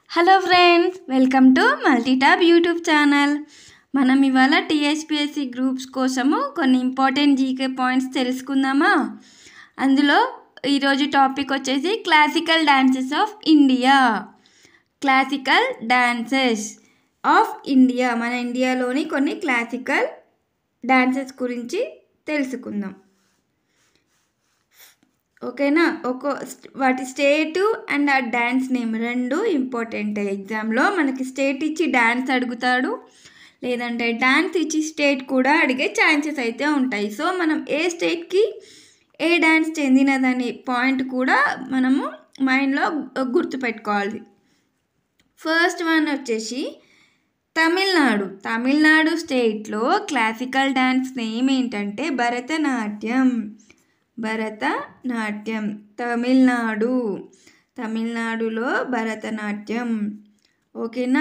hello friends welcome to Multitop YouTube channel మనం ఇవాళ TSPSC groups కోసము కొన్ని ఇంపార్టెంట్ జీకే పాయింట్స్ తెలుసుకుందామా అందులో ఈరోజు టాపిక్ వచ్చేసి classical dances of India classical dances of India మన ఇండియాలోని కొన్ని క్లాసికల్ డాన్సెస్ గురించి తెలుసుకుందాం ఓకేనా ఒక వాటి స్టేటు అండ్ ఆ డ్యాన్స్ నేమ్ రెండు ఇంపార్టెంట్ ఎగ్జామ్లో మనకి స్టేట్ ఇచ్చి డ్యాన్స్ అడుగుతాడు లేదంటే డ్యాన్స్ ఇచ్చి స్టేట్ కూడా అడిగే ఛాన్సెస్ అయితే ఉంటాయి సో మనం ఏ స్టేట్కి ఏ డ్యాన్స్ చెందినదనే పాయింట్ కూడా మనము మైండ్లో గుర్తుపెట్టుకోవాలి ఫస్ట్ వన్ వచ్చేసి తమిళనాడు తమిళనాడు స్టేట్లో క్లాసికల్ డ్యాన్స్ నేమ్ ఏంటంటే భరతనాట్యం భరతనాట్యం తమిళనాడు తమిళనాడులో భరతనాట్యం ఓకేనా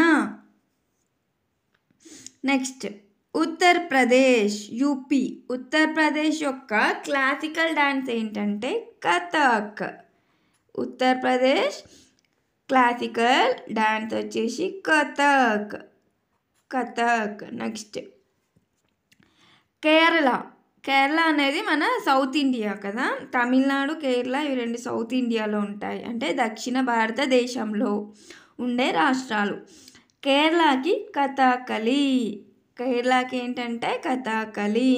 నెక్స్ట్ ఉత్తరప్రదేశ్ యూపీ ఉత్తరప్రదేశ్ యొక్క క్లాసికల్ డాన్స్ ఏంటంటే కథక్ ఉత్తరప్రదేశ్ క్లాసికల్ డాన్స్ వచ్చేసి కథక్ కథక్ నెక్స్ట్ కేరళ కేరళ అనేది మన సౌత్ ఇండియా కదా తమిళనాడు కేరళ ఇవి రెండు సౌత్ ఇండియాలో ఉంటాయి అంటే దక్షిణ భారతదేశంలో ఉండే రాష్ట్రాలు కేరళకి కథాకలి కేరళకి ఏంటంటే కథాకలి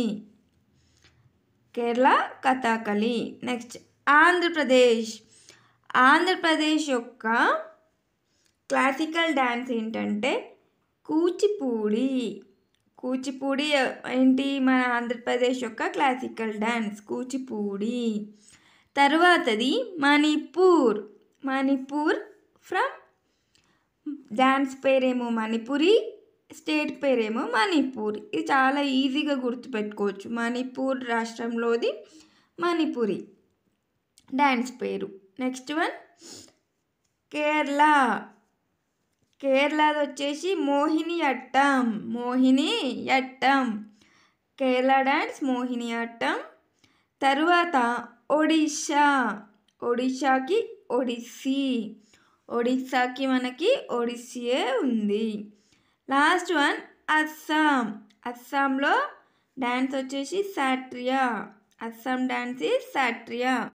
కేరళ కథాకలి నెక్స్ట్ ఆంధ్రప్రదేశ్ ఆంధ్రప్రదేశ్ యొక్క క్లాసికల్ డ్యాన్స్ ఏంటంటే కూచిపూడి కూచిపూడి ఏంటి మన ఆంధ్రప్రదేశ్ యొక్క క్లాసికల్ డ్యాన్స్ కూచిపూడి తర్వాతది మణిపూర్ మణిపూర్ ఫ్రమ్ డ్యాన్స్ పేరేమో మణిపురి స్టేట్ పేరేమో మణిపూర్ ఇది చాలా ఈజీగా గుర్తుపెట్టుకోవచ్చు మణిపూర్ రాష్ట్రంలోది మణిపురి డ్యాన్స్ పేరు నెక్స్ట్ వన్ కేరళ కేరళది వచ్చేసి మోహిని అట్టం మోహిని అట్టం కేరళ డ్యాన్స్ మోహిని అట్టం తరువాత ఒడిశా ఒడిశాకి ఒడిస్సీ ఒడిస్సాకి మనకి ఒడిస్సీయే ఉంది లాస్ట్ వన్ అస్సాం అస్సాంలో డ్యాన్స్ వచ్చేసి సాట్రియా అస్సాం డ్యాన్స్ ఈ సాట్రియా